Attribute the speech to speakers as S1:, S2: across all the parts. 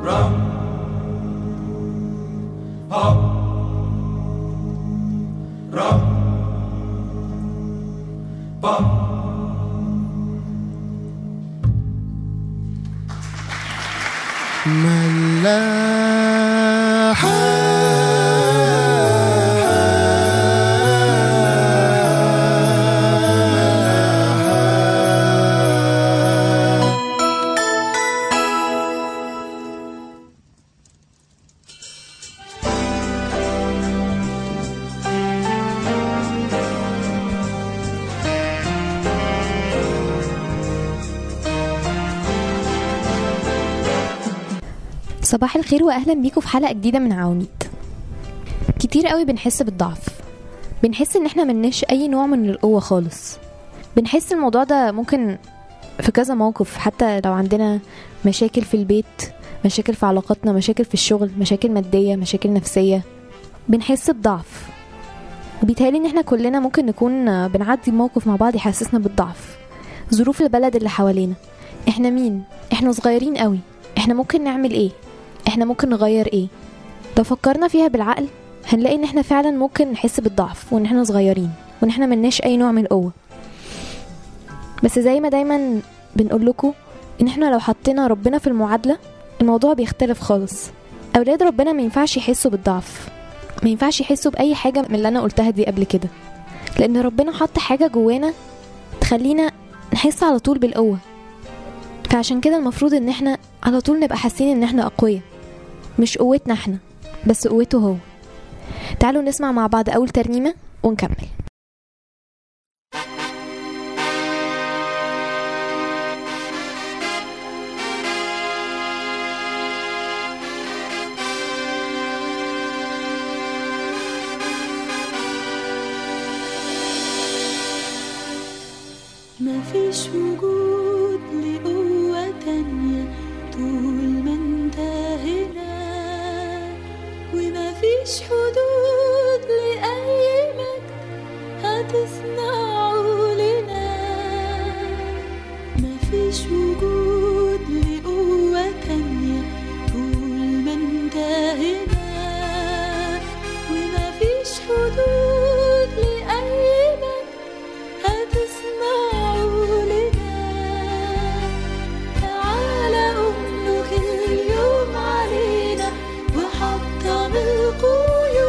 S1: صباح الخير واهلا بيكم في حلقه جديده من عواميد كتير قوي بنحس بالضعف بنحس ان احنا منش اي نوع من القوه خالص بنحس الموضوع ده ممكن في كذا موقف حتى لو عندنا مشاكل في البيت مشاكل في علاقاتنا مشاكل في الشغل مشاكل ماديه مشاكل نفسيه بنحس بضعف وبيتهيألي ان احنا كلنا ممكن نكون بنعدي موقف مع بعض يحسسنا بالضعف ظروف البلد اللي حوالينا احنا مين احنا صغيرين قوي احنا ممكن نعمل ايه احنا ممكن نغير ايه لو فكرنا فيها بالعقل هنلاقي ان احنا فعلا ممكن نحس بالضعف وان احنا صغيرين وان احنا مناش اي نوع من القوه بس زي ما دايما بنقول لكم ان احنا لو حطينا ربنا في المعادله الموضوع بيختلف خالص اولاد ربنا ما ينفعش يحسوا بالضعف ما ينفعش يحسوا باي حاجه من اللي انا قلتها دي قبل كده لان ربنا حط حاجه جوانا تخلينا نحس على طول بالقوه فعشان كده المفروض ان احنا على طول نبقى حاسين ان احنا اقوياء مش قوتنا احنا بس قوته هو تعالوا نسمع مع بعض اول ترنيمه ونكمل
S2: مفيش وجود لقوة تانية طول ما انت هنا ومفيش حدود لأي مجد هتصنعه لنا مفيش وجود لقوة تانية طول ما انت هنا ومفيش حدود لأي مجد هتصنعه لنا تعالى أملك اليوم علينا وحطم القيود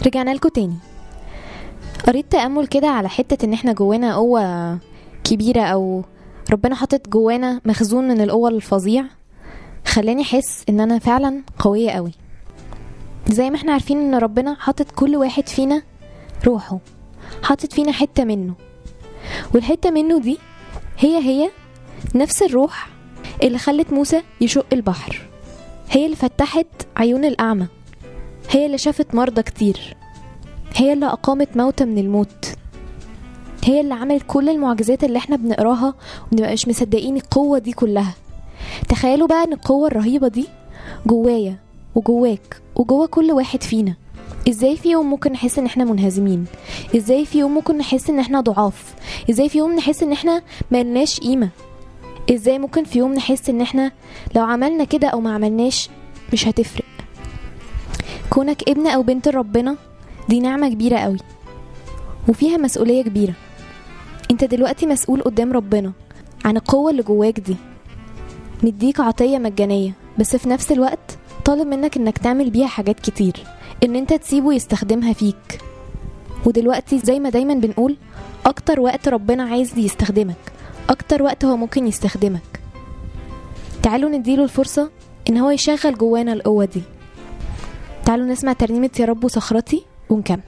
S1: رجعنا لكم تاني قريت تأمل كده على حتة ان احنا جوانا قوة كبيرة او ربنا حاطط جوانا مخزون من القوة الفظيع خلاني احس ان انا فعلا قوية قوي زي ما احنا عارفين ان ربنا حاطط كل واحد فينا روحه حاطط فينا حتة منه والحتة منه دي هي هي نفس الروح اللي خلت موسى يشق البحر هي اللي فتحت عيون الأعمى هي اللي شافت مرضى كتير هي اللي أقامت موتى من الموت هي اللي عملت كل المعجزات اللي احنا بنقراها ومنبقاش مصدقين القوة دي كلها تخيلوا بقى ان القوة الرهيبة دي جوايا وجواك وجوا كل واحد فينا ازاي في يوم ممكن نحس ان احنا منهزمين ازاي في يوم ممكن نحس ان احنا ضعاف ازاي في يوم نحس ان احنا ملناش قيمة ازاي ممكن في يوم نحس ان احنا لو عملنا كده او ما عملناش مش هتفرق كونك ابن او بنت ربنا دي نعمة كبيرة قوي وفيها مسؤولية كبيرة انت دلوقتي مسؤول قدام ربنا عن القوة اللي جواك دي مديك عطية مجانية بس في نفس الوقت طالب منك انك تعمل بيها حاجات كتير ان انت تسيبه يستخدمها فيك ودلوقتي زي ما دايما بنقول اكتر وقت ربنا عايز يستخدمك اكتر وقت هو ممكن يستخدمك تعالوا نديله الفرصة ان هو يشغل جوانا القوة دي تعالوا نسمع ترنيمة يا رب صخرتي ونكمل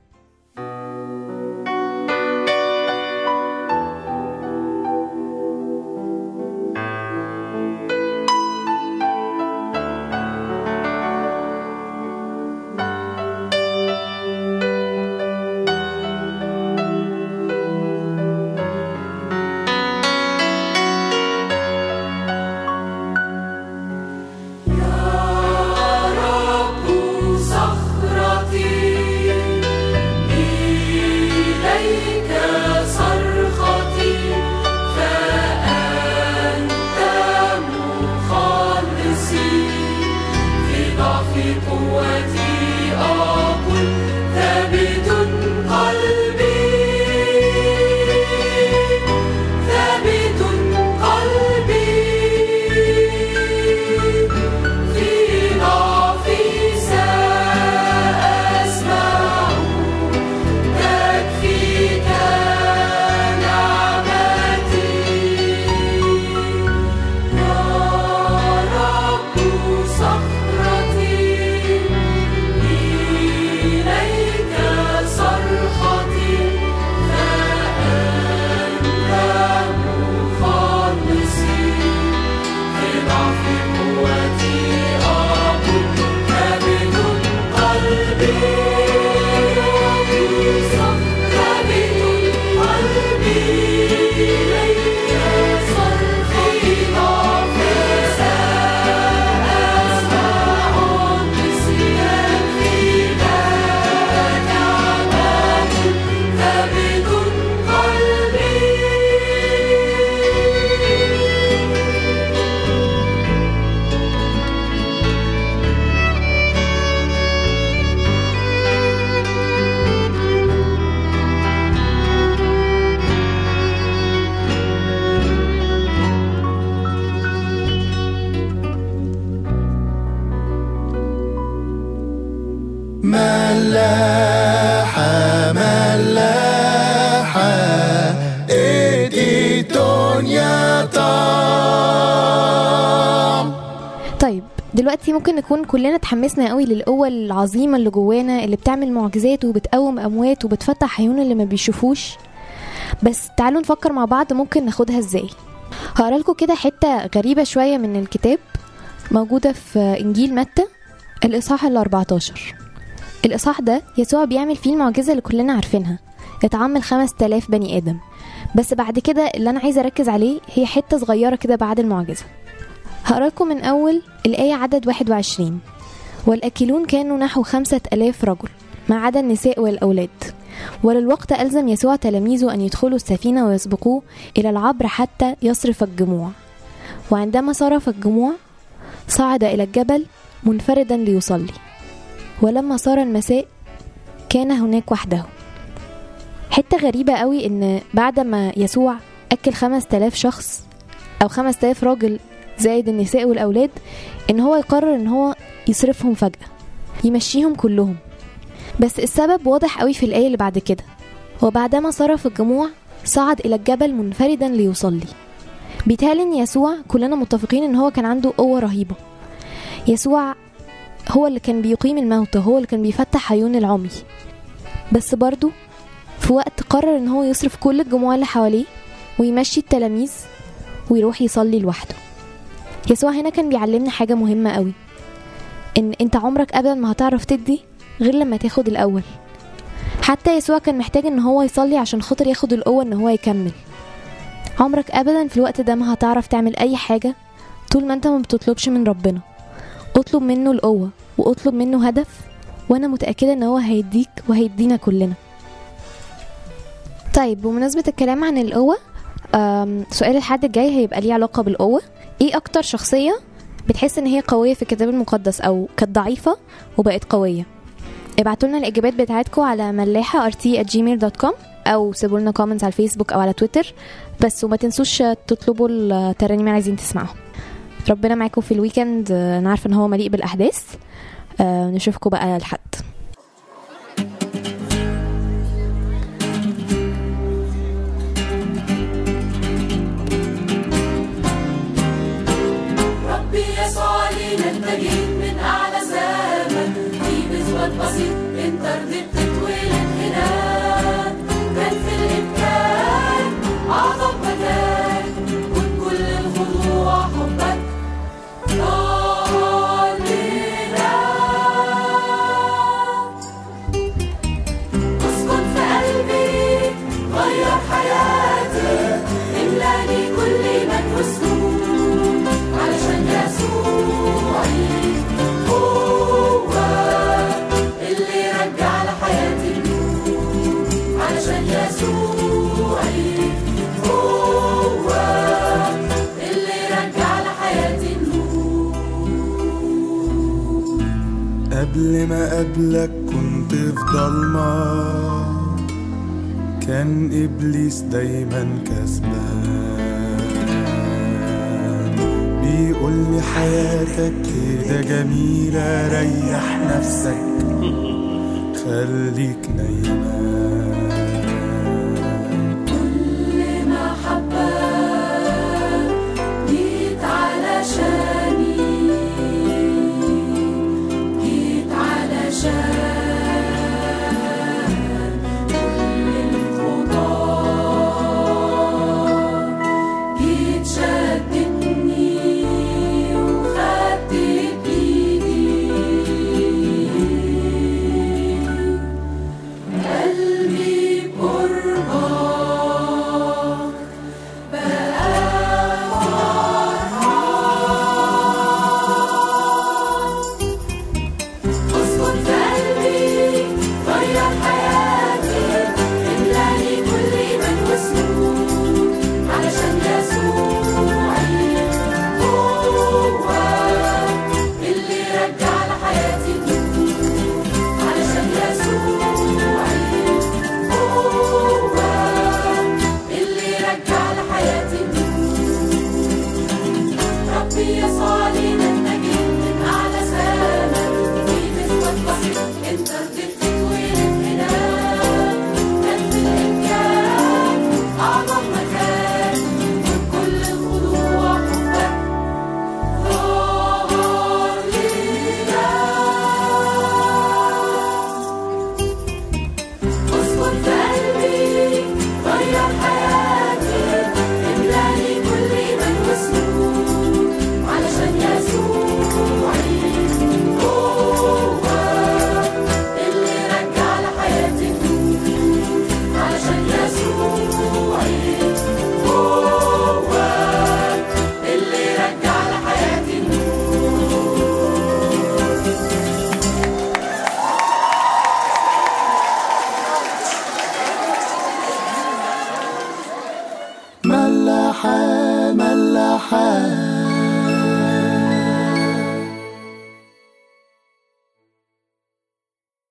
S2: إليك صرختي فأنت مخلصي في ضعف قوتي أقول ثابت قلبي ثابت قلبي في ضعفي سأسمع تكفيك نعمتي يا رب صخرتي إليك صرختي فأنت مخلصي في ضعف قوتي أقول ثابت قلبي ثابت قلبي إليك صرخي ضعفي سأسمع نسيان فيك نعمة ثابت قلبي
S3: ملاحة ملاحة ادي الدنيا طعم
S1: طيب دلوقتي ممكن نكون كلنا اتحمسنا قوي للقوة العظيمة اللي جوانا اللي بتعمل معجزات وبتقوم أموات وبتفتح عيون اللي ما بيشوفوش بس تعالوا نفكر مع بعض ممكن ناخدها ازاي هقرا لكم كده حتة غريبة شوية من الكتاب موجودة في إنجيل متى الإصحاح ال 14 الإصحاح ده يسوع بيعمل فيه المعجزة اللي كلنا عارفينها اتعمل 5000 بني آدم بس بعد كده اللي أنا عايزة أركز عليه هي حتة صغيرة كده بعد المعجزة هقرا لكم من أول الآية عدد 21 والأكلون كانوا نحو خمسة ألاف رجل ما عدا النساء والأولاد وللوقت ألزم يسوع تلاميذه أن يدخلوا السفينة ويسبقوه إلى العبر حتى يصرف الجموع وعندما صرف الجموع صعد إلى الجبل منفردا ليصلي ولما صار المساء كان هناك وحده حتة غريبة قوي إن بعد ما يسوع أكل خمس تلاف شخص أو خمس تلاف راجل زائد النساء والأولاد إن هو يقرر إن هو يصرفهم فجأة يمشيهم كلهم بس السبب واضح قوي في الآية اللي بعد كده وبعدما صرف الجموع صعد إلى الجبل منفردا ليصلي بيتهيألي إن يسوع كلنا متفقين إن هو كان عنده قوة رهيبة يسوع هو اللي كان بيقيم الموتى هو اللي كان بيفتح عيون العمي بس برضو في وقت قرر إن هو يصرف كل الجموع اللي حواليه ويمشي التلاميذ ويروح يصلي لوحده يسوع هنا كان بيعلمنا حاجة مهمة قوي إن أنت عمرك أبدا ما هتعرف تدي غير لما تاخد الأول حتى يسوع كان محتاج ان هو يصلي عشان خاطر ياخد القوة ان هو يكمل عمرك ابدا في الوقت ده ما هتعرف تعمل اي حاجة طول ما انت ما بتطلبش من ربنا اطلب منه القوة واطلب منه هدف وانا متأكدة ان هو هيديك وهيدينا كلنا طيب بمناسبة الكلام عن القوة أم، سؤال الحد الجاي هيبقى ليه علاقة بالقوة ايه اكتر شخصية بتحس ان هي قوية في الكتاب المقدس او كانت ضعيفة وبقت قوية ابعتوا لنا الاجابات بتاعتكم على ملاحه rt@gmail.com او سيبوا لنا كومنتس على الفيسبوك او على تويتر بس وما تنسوش تطلبوا الترانيم اللي عايزين تسمعوا ربنا معاكم في الويكند آه، انا عارفه ان هو مليء بالاحداث آه، نشوفكم بقى الحد
S2: ربي يسوع لينا انتجيت من اعلى زمن في بزوات بسيط انت رضيت تتولد هنا كان في الامكان اعظم مكان وبكل الخضوع حبك ظهر لنا اسكن في قلبي غير حياتي املاني كل من وسطوك علشان يسوعي هو اللي رجع لحياتي النور علشان يسوعي هو اللي رجع لحياتي النور
S3: قبل ما قبلك كنت في ضلمة كان إبليس دايما كسبان بيقولي حياتك كده جميلة ريح نفسك خليك نايمان
S2: كل محبة جيت علشاني جيت علشان كل الخطاة جيت شدتني وخدت بإيدي قلبي بقربك بقى فرحان اسكن في قلبي غير حياتي املاني كل من وسطوك علشان يسوعي هو اللي رجع لحياتي النور علشان يسوعي هو اللي رجع لحياتي النور ربي يسوع لينا النجيب من أعلى سما في نسبة بسيط أنت رضيت تتولد هنا كان في الإمكان أعظم مكان وبكل الخضوع حبك ظهر لنا اسكن في قلبي غير حياتي املاني كل من وسطوك علشان يسوعي هو اللي رجع لحياتي النور علشان يسوعي هو اللي رجع لحياتي النور
S3: ملاحة ملاحة